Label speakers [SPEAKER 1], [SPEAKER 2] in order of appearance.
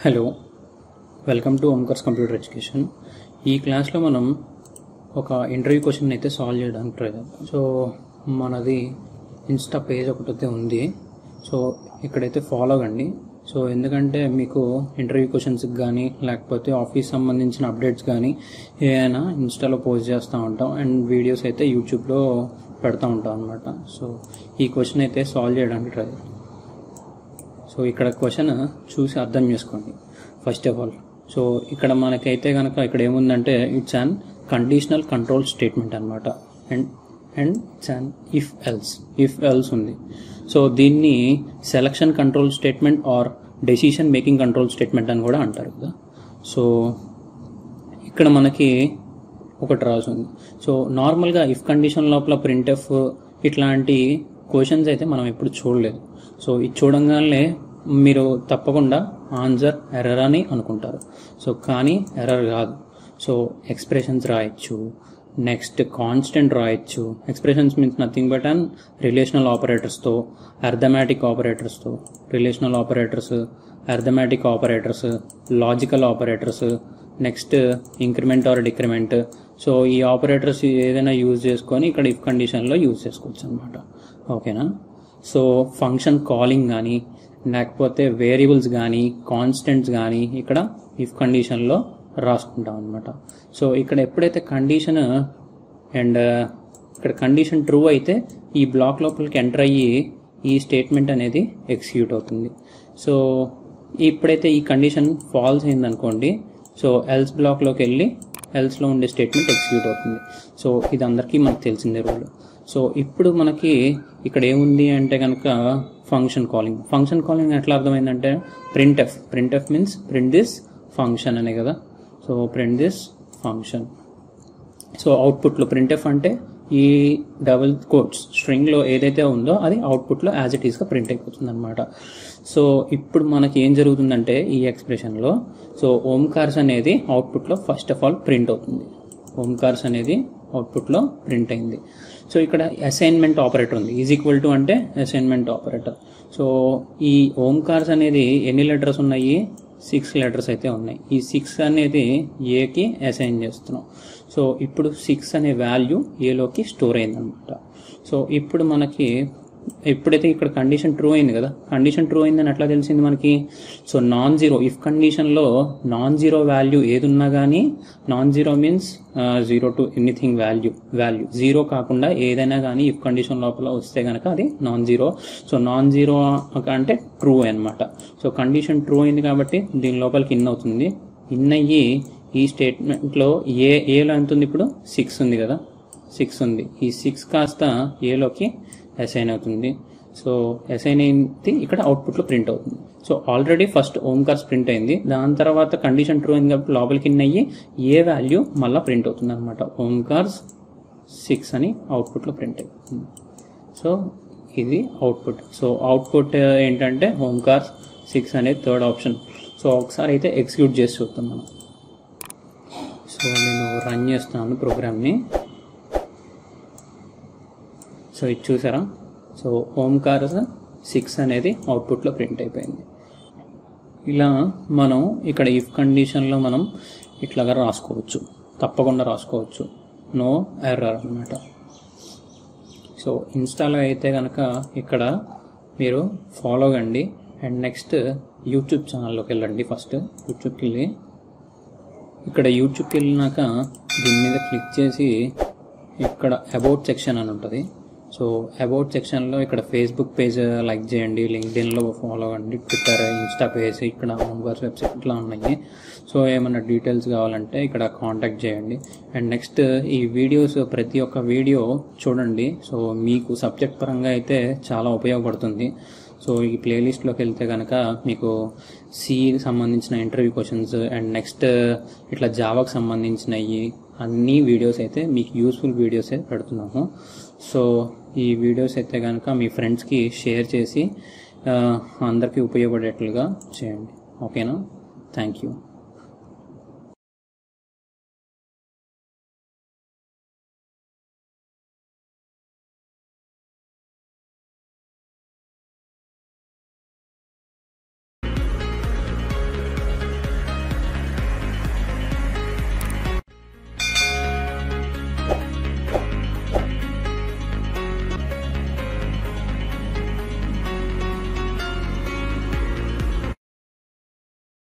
[SPEAKER 1] hello welcome to Omkar's computer education ఈ క్లాస్లో మనం ఒక ఇంటర్వ్యూ క్వశ్చన్ అయితే సాల్వ్ చేయడానికి ట్రై చేద్దాం సో మనది ఇన్స్టా పేజ్ ఒకటైతే ఉంది సో ఇక్కడైతే ఫాలో అవ్వండి సో ఎందుకంటే మీకు ఇంటర్వ్యూ క్వశ్చన్స్కి కానీ లేకపోతే ఆఫీస్ సంబంధించిన అప్డేట్స్ కానీ ఏదైనా ఇన్స్టాలో పోస్ట్ చేస్తూ ఉంటాం అండ్ వీడియోస్ అయితే యూట్యూబ్లో పెడతా ఉంటాం అనమాట సో ఈ క్వశ్చన్ అయితే సాల్వ్ చేయడానికి ట్రై చేద్దాం సో ఇక్కడ క్వశ్చన్ చూసి అర్థం చేసుకోండి ఫస్ట్ ఆఫ్ ఆల్ సో ఇక్కడ మనకైతే కనుక ఇక్కడ ఏముందంటే it's an conditional control statement అనమాట and and it's an if else if else ఉంది సో దీన్ని selection control statement or decision making control statement అని కూడా అంటారు కదా సో ఇక్కడ మనకి ఒకటి రాసింది సో నార్మల్గా ఇఫ్ కండిషన్ లోపల ప్రింట్ఎఫ్ ఇట్లాంటి క్వశ్చన్స్ అయితే మనం ఎప్పుడు చూడలేదు సో ఇది చూడంగానే మీరు తప్పకుండా ఆన్సర్ ఎర్రర్ అని అనుకుంటారు సో కానీ ఎర్రర్ కాదు సో ఎక్స్ప్రెషన్స్ రాయొచ్చు నెక్స్ట్ కాన్స్టెంట్ రాయొచ్చు expressions means nothing but and relational ఆపరేటర్స్తో అర్థమెటిక్ ఆపరేటర్స్తో relational operators arithmetic operators logical operators next increment or decrement so ఈ ఆపరేటర్స్ ఏదైనా యూజ్ చేసుకొని ఇక్కడ ఇఫ్ కండిషన్లో యూజ్ చేసుకోవచ్చు అనమాట ఓకేనా సో ఫంక్షన్ కాలింగ్ కానీ లేకపోతే వేరియబుల్స్ కానీ కాన్స్టెంట్స్ కానీ ఇక్కడ ఇఫ్ కండిషన్లో రాసుకుంటాం అనమాట సో ఇక్కడ ఎప్పుడైతే కండిషన్ అండ్ ఇక్కడ కండిషన్ ట్రూ అయితే ఈ బ్లాక్ లోపలికి ఎంటర్ అయ్యి ఈ స్టేట్మెంట్ అనేది ఎగ్జిక్యూట్ అవుతుంది సో ఇప్పుడైతే ఈ కండిషన్ ఫాల్స్ అయిందనుకోండి సో ఎల్స్ బ్లాక్లోకి వెళ్ళి ఎల్స్లో ఉండే స్టేట్మెంట్ ఎగ్జిక్యూట్ అవుతుంది సో ఇది అందరికీ మనకు తెలిసిందే రూల్ సో ఇప్పుడు మనకి ఇక్కడ ఏముంది అంటే కనుక ఫంక్షన్ కాలింగ్ ఫంక్షన్ కాలింగ్ ఎట్లా అర్థమైందంటే print f print f means print this function అనే కదా so print this function so అవుట్పుట్లో ప్రింట్ ఎఫ్ అంటే ఈ డబుల్ కోట్స్ స్ట్రింగ్లో ఏదైతే ఉందో అది అవుట్పుట్లో యాజ్ ఇట్ ఈస్గా ప్రింట్ అయిపోతుంది అనమాట సో ఇప్పుడు మనకి ఏం జరుగుతుందంటే ఈ ఎక్స్ప్రెషన్లో సో ఓంకార్స్ అనేది అవుట్పుట్లో ఫస్ట్ ఆఫ్ ఆల్ ప్రింట్ అవుతుంది ఓంకార్స్ అనేది అవుట్పుట్లో ప్రింట్ అయింది సో ఇక్కడ అసైన్మెంట్ ఆపరేటర్ ఉంది ఈజ్ ఈక్వల్ టు అంటే అసైన్మెంట్ ఆపరేటర్ సో ఈ ఓంకార్స్ అనేది ఎన్ని లెటర్స్ ఉన్నాయి సిక్స్ లెటర్స్ అయితే ఉన్నాయి ఈ సిక్స్ అనేది ఏకి అసైన్ చేస్తున్నాం సో ఇప్పుడు సిక్స్ అనే వాల్యూ ఏలోకి స్టోర్ అయిందనమాట సో ఇప్పుడు మనకి ఎప్పుడైతే ఇక్కడ కండిషన్ ట్రూ అయింది కదా కండిషన్ ట్రూ అయిందని ఎట్లా తెలిసింది మనకి సో నాన్ జీరో ఇఫ్ కండిషన్లో నాన్ జీరో వాల్యూ ఏది ఉన్నా కానీ non zero means zero to anything value value zero కాకుండా ఏదైనా కానీ ఇఫ్ కండిషన్ లోపల వస్తే కనుక అది non zero so non zero అంటే ట్రూ అనమాట సో కండిషన్ ట్రూ అయింది కాబట్టి దీని లోపలికి ఇన్ అవుతుంది ఇన్ అయ్యి ఈ స్టేట్మెంట్లో ఏ ఏలో ఎంత ఉంది ఇప్పుడు సిక్స్ ఉంది కదా సిక్స్ ఉంది ఈ సిక్స్ కాస్త ఏలోకి అసైన్ అవుతుంది సో అసైన్ అయింది ఇక్కడ అవుట్పుట్లో ప్రింట్ అవుతుంది so already first Omkar's print అయింది దాని తర్వాత కండిషన్ ట్రూ అయింది కాబట్టి లోపలికి ఇన్ అయ్యి ఏ వాల్యూ మళ్ళీ ప్రింట్ అవుతుంది అనమాట ఓంకార్స్ సిక్స్ అని అవుట్పుట్లో ప్రింట్ అవుతుంది సో ఇది అవుట్పుట్ సో అవుట్పుట్ ఏంటంటే ఓంకార్స్ సిక్స్ అనేది థర్డ్ ఆప్షన్ సో ఒకసారి అయితే ఎగ్జిక్యూట్ చేసి చూద్దాం మనం సో నేను రన్ చేస్తున్నాను ప్రోగ్రామ్ని సో ఇది చూసారా సో ఓంకార్ సిక్స్ అనేది అవుట్పుట్లో ప్రింట్ అయిపోయింది ఇలా మనం ఇక్కడ ఇఫ్ కండిషన్లో మనం ఇట్లాగా రాసుకోవచ్చు తప్పకుండా రాసుకోవచ్చు నో ఎర్రర్ అనమాట సో ఇన్స్టాలో అయితే కనుక ఇక్కడ మీరు ఫాలో కండి అండ్ నెక్స్ట్ యూట్యూబ్ ఛానల్లోకి వెళ్ళండి ఫస్ట్ యూట్యూబ్కి వెళ్ళి ఇక్కడ యూట్యూబ్కి వెళ్ళినాక దీని మీద క్లిక్ చేసి ఇక్కడ అబౌట్ సెక్షన్ అని ఉంటుంది సో అబౌట్ సెక్షన్లో ఇక్కడ ఫేస్బుక్ పేజ్ లైక్ చేయండి లింక్డ్ఇన్లో ఫాలో అవ్వండి ట్విట్టర్ ఇన్స్టా పేజ్ ఇక్కడ హోమ్వర్స్ వెబ్సైట్ ఇట్లా ఉన్నాయి సో ఏమైనా డీటెయిల్స్ కావాలంటే ఇక్కడ కాంటాక్ట్ చేయండి అండ్ నెక్స్ట్ ఈ వీడియోస్ ప్రతి ఒక్క వీడియో చూడండి సో మీకు సబ్జెక్ట్ పరంగా అయితే చాలా ఉపయోగపడుతుంది సో ఈ ప్లేలిస్ట్లోకి వెళ్తే కనుక మీకు సి సంబంధించిన ఇంటర్వ్యూ క్వశ్చన్స్ అండ్ నెక్స్ట్ ఇట్లా జావాకి సంబంధించినవి అన్ని వీడియోస్ అయితే మీకు యూస్ఫుల్ వీడియోస్ అయితే పెడుతున్నాము సో ఈ వీడియోస్ అయితే కనుక మీ ఫ్రెండ్స్కి షేర్ చేసి అందరికీ ఉపయోగపడేట్లుగా చేయండి ఓకేనా థ్యాంక్ యూ